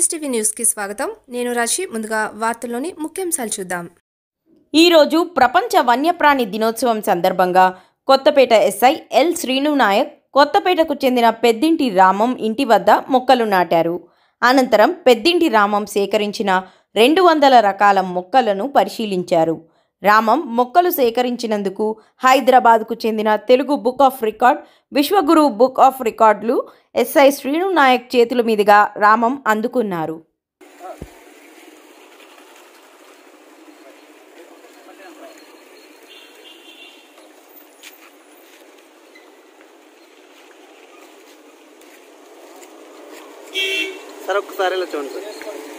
NSTV న్యూస్కి స్వాగతం నేను రాశి ముందుగా వార్తల్లోని ముఖ్యాంశాలు చూద్దాం ఈరోజు ప్రపంచ వన్యప్రాణి దినోత్సవం సందర్భంగా కొత్తపేట ఎస్ఐ ఎల్ శ్రీను నాయక్ కొత్తపేటకు చెందిన పెద్దింటి రామం ఇంటి వద్ద మొక్కలు నాటారు అనంతరం పెద్దింటి రామం సేకరించిన రెండు వందల రకాల మొక్కలను పరిశీలించారు రామం మొక్కలు సేకరించినందుకు హైదరాబాద్కు చెందిన Telugu book of record Vishwaguru book of రికార్డులు ఎస్ఐ శ్రీను నాయక్ చేతుల మీదుగా రామం అందుకున్నారు సార్ ఒక్కసారి ఇలా చూడండి సార్